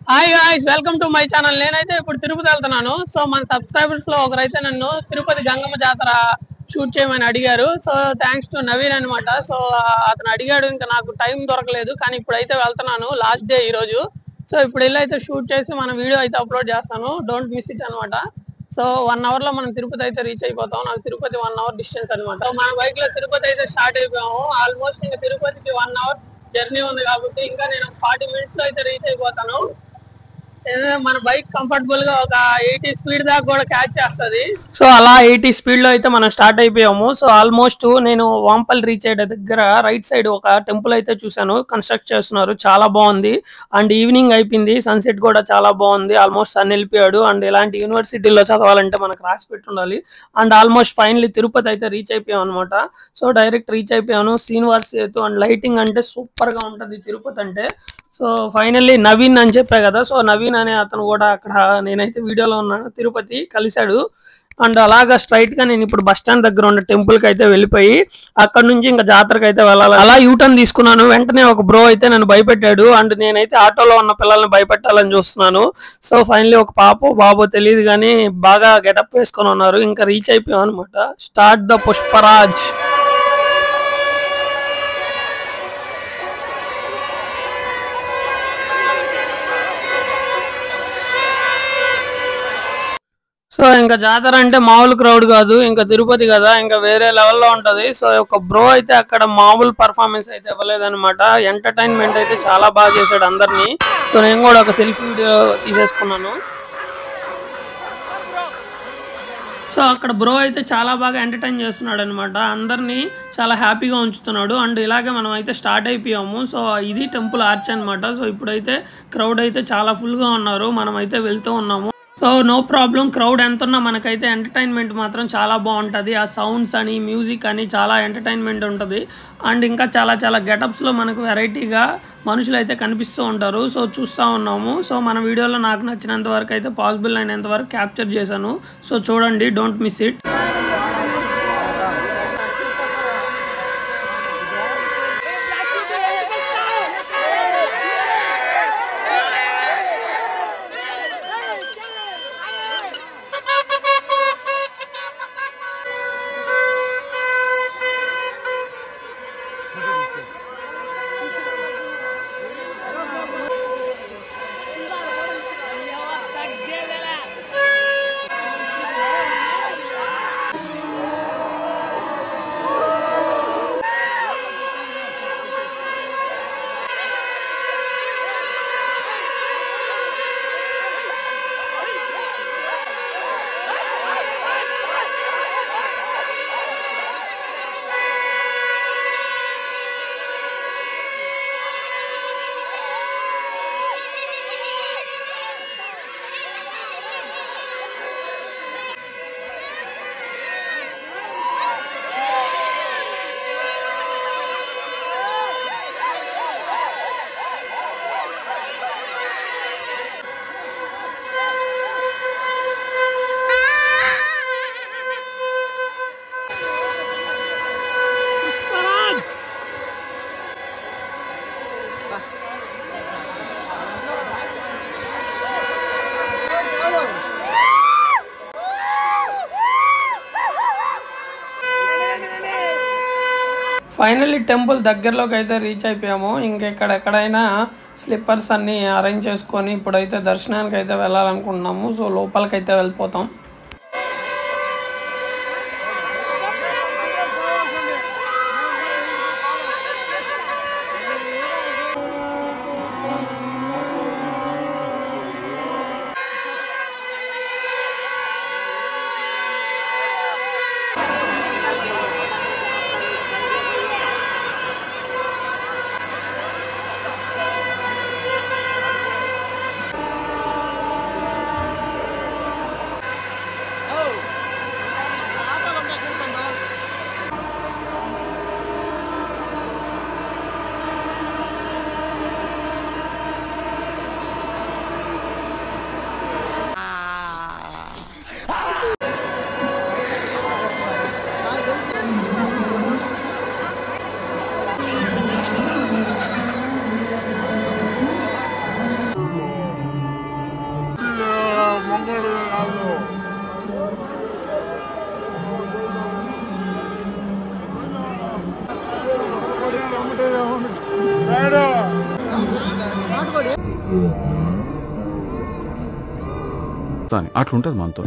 hi guys welcome to my channel నేనైతే ఇప్పుడు తిరుపతి వెళ్తున్నాను సో మన సబ్స్క్రైబర్స్ లో ఒకరైతే నన్ను తిరుపతి గంగమ్మ జాతర షూట్ చేయమని అడిగారు సో థ్యాంక్స్ టు నవీన్ అనమాట సో అతను అడిగాడు ఇంకా నాకు టైం దొరకలేదు కానీ ఇప్పుడైతే వెళ్తున్నాను లాస్ట్ డే ఈ రోజు సో ఇప్పుడు వెళ్ళి అయితే షూట్ చేసి మన వీడియో అయితే అప్లోడ్ చేస్తాను డోంట్ మిస్ ఇట్ అనమాట సో వన్ అవర్ లో మనం తిరుపతి అయితే రీచ్ అయిపోతాం నాకు తిరుపతి వన్ అవర్ డిస్టెన్స్ అనమాట మన బైక్ లో తిరుపతి అయితే స్టార్ట్ అయిపోయాము ఆల్మోస్ట్ ఇంకా తిరుపతికి వన్ అవర్ జర్నీ ఉంది కాబట్టి ఇంకా నేను ఫార్టీ మినిట్స్ లో అయితే రీచ్ అయిపోతాను ఏదైనా మన బైక్ కంఫర్టబుల్ గా ఒక ఎయిటీ స్పీడ్ దాకా కూడా క్యాచ్ చేస్తది సో అలా ఎయిటీ స్పీడ్ లో అయితే మనం స్టార్ట్ అయిపోయాము సో ఆల్మోస్ట్ నేను వాంపల్ రీచ్ అయ్యే దగ్గర రైట్ సైడ్ ఒక టెంపుల్ అయితే చూసాను కన్స్ట్రక్ట్ చేస్తున్నారు చాలా బాగుంది అండ్ ఈవినింగ్ అయిపోయింది సన్సెట్ కూడా చాలా బాగుంది ఆల్మోస్ట్ సన్ వెళ్ళిపోయాడు అండ్ ఇలాంటి యూనివర్సిటీలో చదవాలంటే మనకు రాసి పెట్టి ఉండాలి అండ్ ఆల్మోస్ట్ ఫైనల్లీ తిరుపతి అయితే రీచ్ అయిపోయాం అనమాట సో డైరెక్ట్ రీచ్ అయిపోయాను శ్రీనివాస్ సేతు అండ్ లైటింగ్ అంటే సూపర్ గా ఉంటది తిరుపతి అంటే సో ఫైనల్లీ నవీన్ అని చెప్పా కదా సో నవీన్ అనే అతను కూడా అక్కడ నేనైతే వీడియోలో ఉన్నాను తిరుపతి కలిశాడు అండ్ అలాగా స్ట్రైట్ గా నేను ఇప్పుడు బస్ స్టాండ్ దగ్గర ఉన్న టెంపుల్ కి అయితే వెళ్ళిపోయి అక్కడ నుంచి ఇంకా జాతరకి అయితే వెళ్ళాలి అలా యూటర్న్ తీసుకున్నాను వెంటనే ఒక బ్రో అయితే నన్ను భయపెట్టాడు అండ్ నేనైతే ఆటోలో ఉన్న పిల్లల్ని భయపెట్టాలని చూస్తున్నాను సో ఫైనల్లీ ఒక పాపో బాబో తెలియదు కానీ బాగా గెటప్ వేసుకొని ఉన్నారు ఇంకా రీచ్ అయిపోయాం అనమాట స్టార్ట్ ద పుష్పరాజ్ సో ఇంకా జాతర అంటే మామూలు క్రౌడ్ కాదు ఇంకా తిరుపతి కదా ఇంకా వేరే లెవెల్లో ఉంటది సో ఒక బ్రో అయితే అక్కడ మామూలు పర్ఫార్మెన్స్ అయితే ఇవ్వలేదన్నమాట ఎంటర్టైన్మెంట్ అయితే చాలా బాగా చేశాడు అందరినీ సో నేను కూడా ఒక సెల్ఫీ వీడియో తీసేసుకున్నాను సో అక్కడ బ్రో అయితే చాలా బాగా ఎంటర్టైన్ చేస్తున్నాడు అనమాట అందరినీ చాలా హ్యాపీగా ఉంచుతున్నాడు అండ్ ఇలాగే మనం అయితే స్టార్ట్ అయిపోయాము సో ఇది టెంపుల్ ఆర్చ్ అనమాట సో ఇప్పుడైతే క్రౌడ్ అయితే చాలా ఫుల్గా ఉన్నారు మనం అయితే వెళ్తూ ఉన్నాము సో నో ప్రాబ్లం క్రౌడ్ ఎంత ఉన్నా మనకైతే ఎంటర్టైన్మెంట్ మాత్రం చాలా బాగుంటుంది ఆ సౌండ్స్ అని మ్యూజిక్ అని చాలా ఎంటర్టైన్మెంట్ ఉంటుంది అండ్ ఇంకా చాలా చాలా గెటప్స్లో మనకు వెరైటీగా మనుషులు అయితే కనిపిస్తూ ఉంటారు సో చూస్తూ ఉన్నాము సో మన వీడియోలో నాకు నచ్చినంత వరకు అయితే పాసిబుల్ అయినంత వరకు క్యాప్చర్ చేశాను సో చూడండి don't miss it finally temple దగ్గరలోకి అయితే రీచ్ అయిపోయాము ఇంకెక్కడెక్కడైనా స్లిప్పర్స్ అన్నీ అరేంజ్ చేసుకొని ఇప్పుడైతే దర్శనానికి అయితే వెళ్ళాలనుకుంటున్నాము సో లోపలికైతే వెళ్ళిపోతాం కానీ అట్లుంటుంది మనతో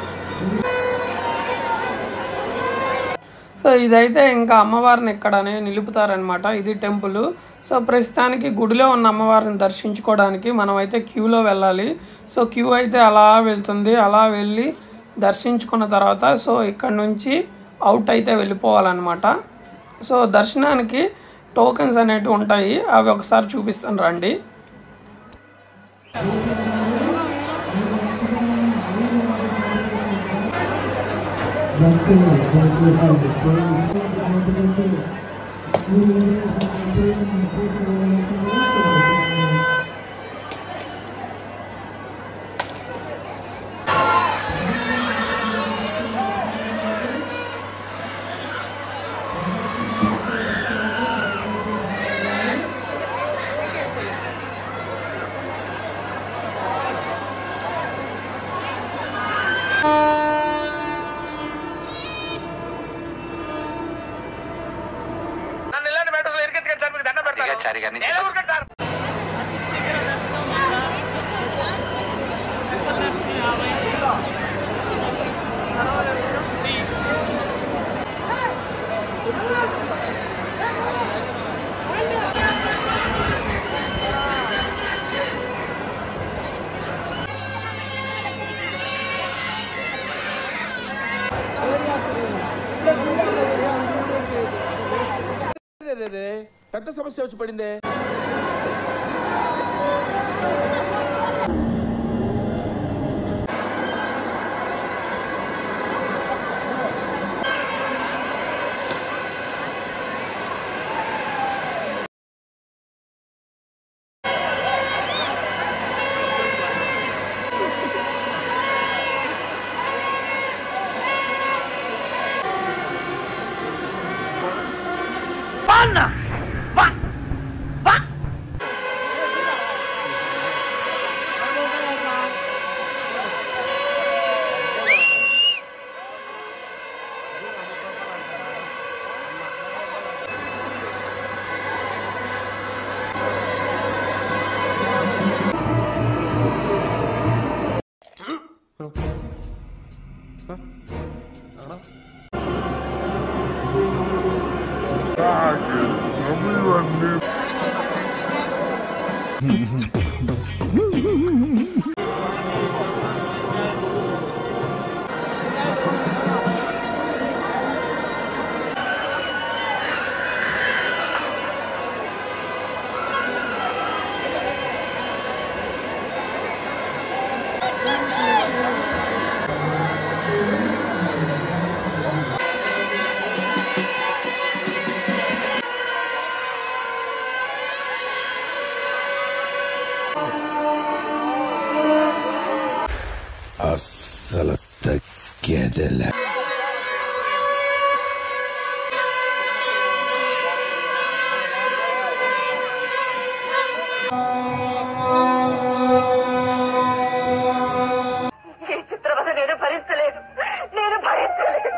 సో ఇదైతే ఇంకా అమ్మవారిని ఇక్కడనే నిలుపుతారనమాట ఇది టెంపుల్ సో ప్రస్తుతానికి గుడిలో ఉన్న అమ్మవారిని దర్శించుకోవడానికి మనం అయితే క్యూలో వెళ్ళాలి సో క్యూ అయితే అలా వెళ్తుంది అలా వెళ్ళి దర్శించుకున్న తర్వాత సో ఇక్కడ నుంచి అవుట్ అయితే వెళ్ళిపోవాలన్నమాట సో దర్శనానికి టోకెన్స్ అనేటివి ఉంటాయి అవి ఒకసారి చూపిస్తాను రండి నన్ను ఇలాంటి మ్యాటర్స్ ఇరికించకండి సార్ మీకు దండం పెడతాను నేను ఊరుకోండి సార్ పెద్ద సమస్య వచ్చి పడిందే అస్సలు తగ్గేదిలే ఈ చిత్రవద నేను భరించలేను నేను భరించలేను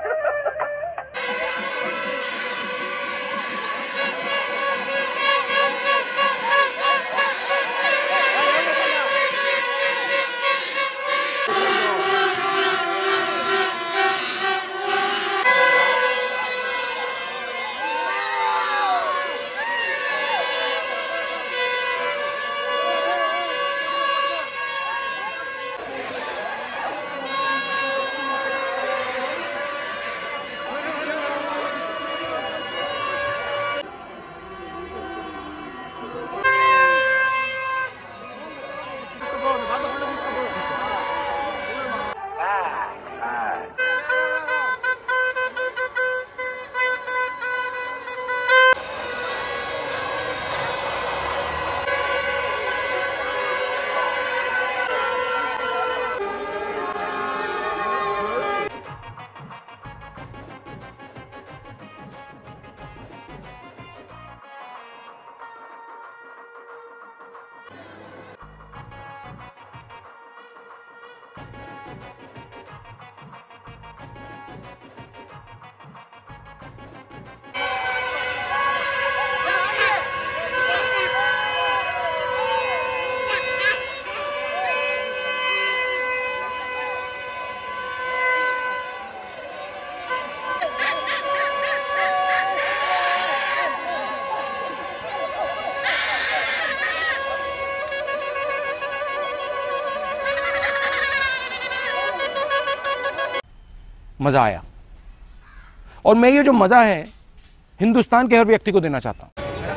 मज़ा आया और मैं ये जो मज़ा है हिंदुस्तान के हर व्यक्ति को देना चाहता हूँ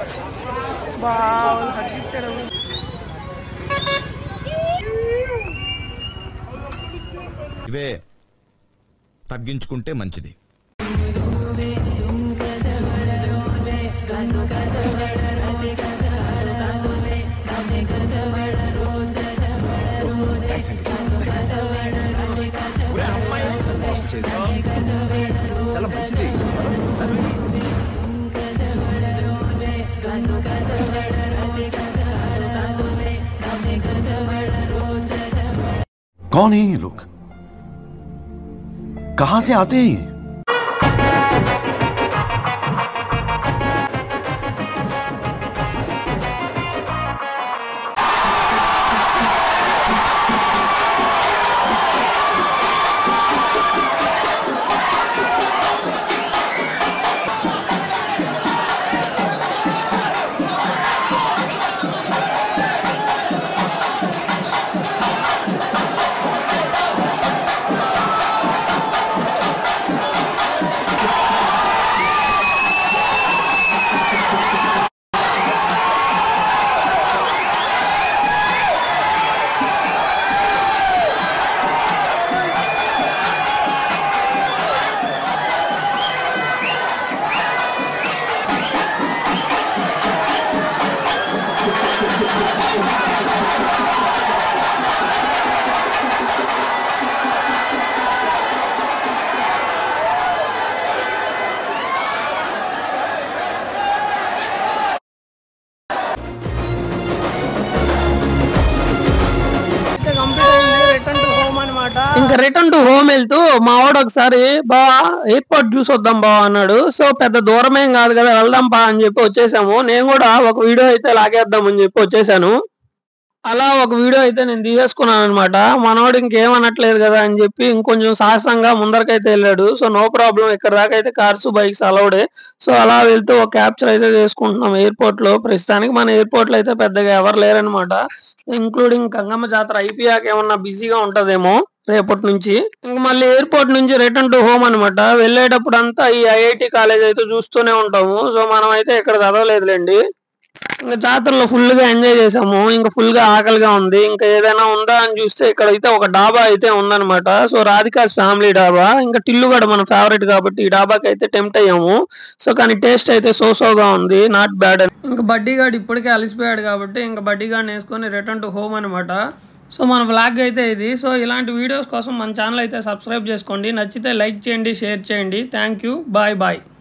ఇవే తగ్గించుకుంటే మంచిది कौन है ये लोग कहां से आते हैं ये ఇంకా రిటర్న్ టు హోమ్ వెళ్తూ మా వాడు ఒకసారి బా ఎయిర్పోర్ట్ చూసి వద్దాం బా అన్నాడు సో పెద్ద దూరమేం కాదు కదా వెళ్దాం బా అని చెప్పి వచ్చేసాము నేను కూడా ఒక వీడియో అయితే లాగేద్దాం అని చెప్పి వచ్చేసాను అలా ఒక వీడియో అయితే నేను తీసేసుకున్నాను అనమాట మనోడు ఇంకేమనట్లేదు కదా అని చెప్పి ఇంకొంచెం సాహసంగా ముందరకైతే వెళ్ళాడు సో నో ప్రాబ్లం ఇక్కడ దాకా అయితే కార్స్ బైక్స్ అలౌడే సో అలా వెళ్తూ ఒక క్యాప్చర్ అయితే చేసుకుంటున్నాం ఎయిర్పోర్ట్ లో ప్రస్తుతానికి మన ఎయిర్పోర్ట్ లో అయితే పెద్దగా ఎవరు లేరనమాట ఇంక్లూడింగ్ గంగమ్మ జాతర అయిపోయాక ఏమన్నా బిజీగా ఉంటదేమో రేపటి నుంచి ఇంక మళ్ళీ ఎయిర్పోర్ట్ నుంచి రిటర్న్ టు హోమ్ అనమాట వెళ్ళేటప్పుడు అంతా ఈ ఐఐటి కాలేజ్ అయితే చూస్తూనే ఉంటాము సో మనం అయితే ఇక్కడ చదవలేదులేండి ఇంకా జాతరలో ఫుల్ గా ఎంజాయ్ చేసాము ఇంకా ఫుల్ గా ఆకలిగా ఉంది ఇంకా ఏదైనా ఉందా అని చూస్తే ఇక్కడ అయితే ఒక డాబా అయితే ఉందన్నమాట సో రాధికాస్ ఫ్యామిలీ డాబా ఇంకా టిల్లు కూడా మన ఫేవరెట్ కాబట్టి ఈ డాబాకి అయితే టెంప్ట్ అయ్యాము సో కానీ టేస్ట్ అయితే సో సోగా ఉంది నాట్ బ్యాడ్ ఇంకా బడ్డీ గార్డ్ ఇప్పటికే అలసిపోయాడు కాబట్టి ఇంకా బడ్డీ గార్డ్ వేసుకొని రిటర్న్ టు హోమ్ అనమాట సో మన వ్లాగ్ అయితే ఇది సో ఇలాంటి వీడియోస్ కోసం మన ఛానల్ అయితే సబ్స్క్రైబ్ చేసుకోండి నచ్చితే లైక్ చేయండి షేర్ చేయండి థ్యాంక్ యూ బాయ్ బాయ్